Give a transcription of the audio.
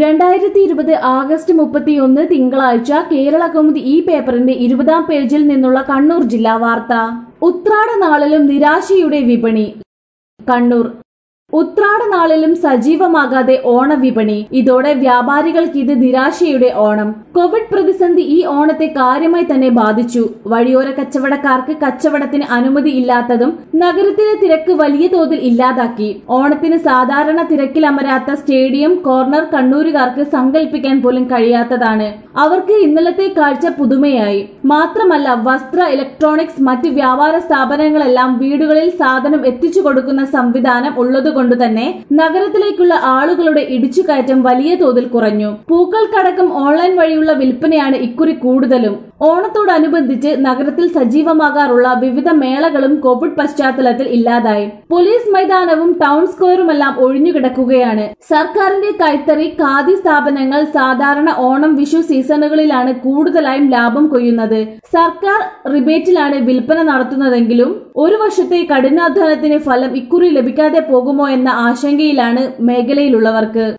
രണ്ടായിരത്തി ഇരുപത് ആഗസ്റ്റ് മുപ്പത്തിയൊന്ന് തിങ്കളാഴ്ച കേരള കൗമുദി ഈ പേപ്പറിന്റെ ഇരുപതാം പേജിൽ നിന്നുള്ള കണ്ണൂർ ജില്ലാ വാർത്ത ഉത്രാട നാളിലും നിരാശയുടെ വിപണി കണ്ണൂർ ഉത്രാട നാളിലും സജീവമാകാതെ ഓണവിപണി ഇതോടെ വ്യാപാരികൾക്ക് ഇത് നിരാശയുടെ ഓണം കോവിഡ് പ്രതിസന്ധി ഈ ഓണത്തെ കാര്യമായി തന്നെ ബാധിച്ചു വഴിയോര കച്ചവടക്കാർക്ക് കച്ചവടത്തിന് അനുമതി ഇല്ലാത്തതും നഗരത്തിലെ തിരക്ക് വലിയ തോതിൽ ഇല്ലാതാക്കി ഓണത്തിന് സാധാരണ തിരക്കിലമരാത്ത സ്റ്റേഡിയം കോർണർ കണ്ണൂരുകാർക്ക് സങ്കല്പിക്കാൻ പോലും കഴിയാത്തതാണ് അവർക്ക് ഇന്നലത്തെ കാഴ്ച പുതുമയായി മാത്രമല്ല വസ്ത്ര ഇലക്ട്രോണിക്സ് മറ്റ് വ്യാപാര സ്ഥാപനങ്ങളെല്ലാം വീടുകളിൽ സാധനം എത്തിച്ചു കൊടുക്കുന്ന സംവിധാനം ഉള്ളതുകൊണ്ട് തന്നെ നഗരത്തിലേക്കുള്ള ആളുകളുടെ ഇടിച്ചുകയറ്റം വലിയ തോതിൽ കുറഞ്ഞു പൂക്കൾക്കടക്കം ഓൺലൈൻ വഴിയുള്ള വിൽപ്പനയാണ് ഇക്കുറി കൂടുതലും ഓണത്തോടനുബന്ധിച്ച് നഗരത്തിൽ സജീവമാകാറുള്ള വിവിധ മേളകളും കോവിഡ് പശ്ചാത്തലത്തിൽ ഇല്ലാതായി പോലീസ് മൈതാനവും ടൗൺ സ്ക്വയറുമെല്ലാം ഒഴിഞ്ഞുകിടക്കുകയാണ് സർക്കാരിന്റെ കൈത്തറി ഖാദി സ്ഥാപനങ്ങൾ സാധാരണ ഓണം വിഷു സീസണുകളിലാണ് കൂടുതലായും ലാഭം കൊയ്യുന്നത് സർക്കാർ റിബേറ്റിലാണ് വിൽപ്പന നടത്തുന്നതെങ്കിലും ഒരു വർഷത്തെ കഠിനാധ്വാനത്തിന് ഫലം ഇക്കുറി ലഭിക്കാതെ പോകുമോ എന്ന ആശങ്കയിലാണ് മേഖലയിലുള്ളവർക്ക്